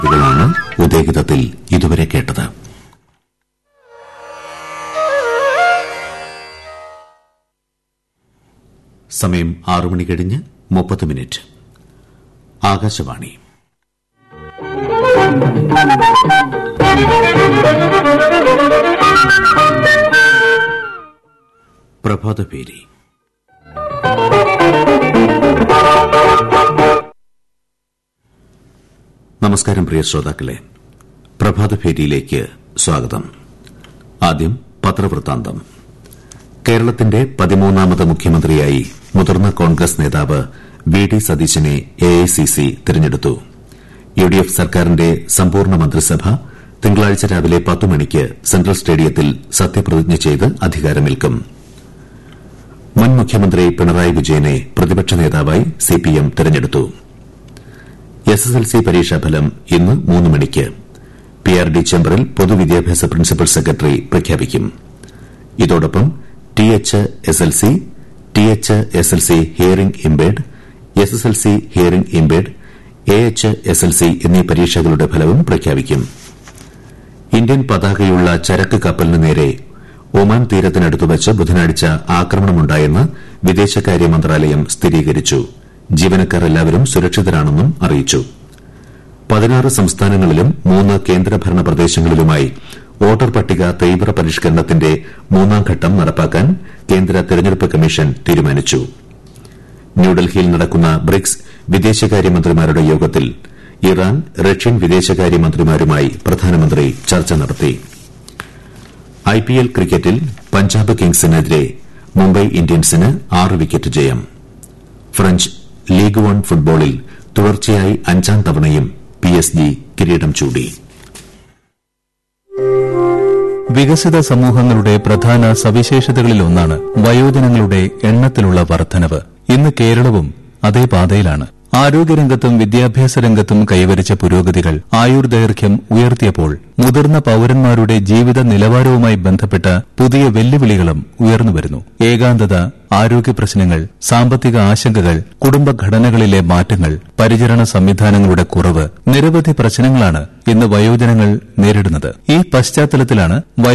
ാണ് ഉദയഗീതത്തിൽ ഇതുവരെ കേട്ടത് സമയം ആറു മണി കഴിഞ്ഞ് മുപ്പത് മിനിറ്റ് ആകാശവാണി പ്രഭാതപേരി നമസ്കാരം പ്രിയ ശ്രോതാക്കളെ പ്രഭാതഭേരിയിലേക്ക് സ്വാഗതം ആദ്യം പത്രവൃത്താന്തം കേരളത്തിന്റെ പതിമൂന്നാമത് മുഖ്യമന്ത്രിയായി മുതിർന്ന കോൺഗ്രസ് നേതാവ് വി ഡി സതീശനെ എഐസിസി തിരഞ്ഞെടുത്തു യുഡിഎഫ് സർക്കാരിന്റെ സമ്പൂർണ്ണ മന്ത്രിസഭ തിങ്കളാഴ്ച രാവിലെ പത്ത് മണിക്ക് സെൻട്രൽ സ്റ്റേഡിയത്തിൽ സത്യപ്രതിജ്ഞ ചെയ്ത് അധികാരമേൽക്കും മുൻ മുഖ്യമന്ത്രി പിണറായി വിജയനെ പ്രതിപക്ഷ നേതാവായി സിപിഎം തിരഞ്ഞെടുത്തു എസ്എസ്എൽസി പരീക്ഷാഫലം ഇന്ന് മൂന്ന് മണിക്ക് പിആർഡി ചേംബറിൽ പൊതുവിദ്യാഭ്യാസ പ്രിൻസിപ്പൽ സെക്രട്ടറി പ്രഖ്യാപിക്കും ഇതോടൊപ്പം TH SLC TH SLC hearing impaired SSLC hearing impaired AH SLC എന്നീ പരീക്ഷകളുടെ ഫലവും പ്രഖ്യാപിക്കും ഇന്ത്യൻ പതാകയുള്ള ചരക്ക് കപ്പലിന് നേരെ ഒമാൻ തീരത്തിനടുത്ത് വച്ച് ബുധനാഴ്ച ആക്രമണമുണ്ടായെന്ന് വിദേശകാര്യ മന്ത്രാലയം സ്ഥിരീകരിച്ചു ജീവനക്കാർ എല്ലാവരും സുരക്ഷിതരാണെന്നും അറിയിച്ചു പതിനാറ് സംസ്ഥാനങ്ങളിലും മൂന്ന് കേന്ദ്രഭരണ പ്രദേശങ്ങളിലുമായി വോട്ടർ പട്ടിക തീവ്ര പരിഷ്കരണത്തിന്റെ മൂന്നാം ഘട്ടം നടപ്പാക്കാൻ കേന്ദ്ര തെരഞ്ഞെടുപ്പ് കമ്മീഷൻ തീരുമാനിച്ചു ന്യൂഡൽഹിയിൽ നടക്കുന്ന ബ്രിക്സ് വിദേശകാര്യമന്ത്രിമാരുടെ യോഗത്തിൽ ഇറാൻ റഷ്യൻ വിദേശകാര്യമന്ത്രിമാരുമായി പ്രധാനമന്ത്രി ചർച്ച നടത്തി ഐപിഎൽ ക്രിക്കറ്റിൽ പഞ്ചാബ് കിങ്സിനെതിരെ മുംബൈ ഇന്ത്യൻസിന് ആറ് വിക്കറ്റ് ജയം ഫ്രഞ്ച് ലീഗ് വൺ ഫുട്ബോളിൽ തുടർച്ചയായി അഞ്ചാം തവണയും പിഎസ്ജി കിരീടം ചൂടി വികസിത സമൂഹങ്ങളുടെ പ്രധാന സവിശേഷതകളിലൊന്നാണ് വയോജനങ്ങളുടെ എണ്ണത്തിലുള്ള വർധനവ് ഇന്ന് കേരളവും അതേ പാതയിലാണ് ആരോഗ്യരംഗത്തും വിദ്യാഭ്യാസ രംഗത്തും കൈവരിച്ച പുരോഗതികൾ ആയുർദൈർഘ്യം ഉയർത്തിയപ്പോൾ മുതിർന്ന പൌരന്മാരുടെ ജീവിത നിലവാരവുമായി ബന്ധപ്പെട്ട പുതിയ വെല്ലുവിളികളും ഉയർന്നുവരുന്നു ഏകാന്തത ആരോഗ്യ പ്രശ്നങ്ങൾ സാമ്പത്തിക ആശങ്കകൾ കുടുംബഘടനകളിലെ മാറ്റങ്ങൾ പരിചരണ സംവിധാനങ്ങളുടെ കുറവ് നിരവധി പ്രശ്നങ്ങളാണ് ഇന്ന് വയോജനങ്ങൾ നേരിടുന്നത് ഈ പശ്ചാത്തലത്തിലാണ്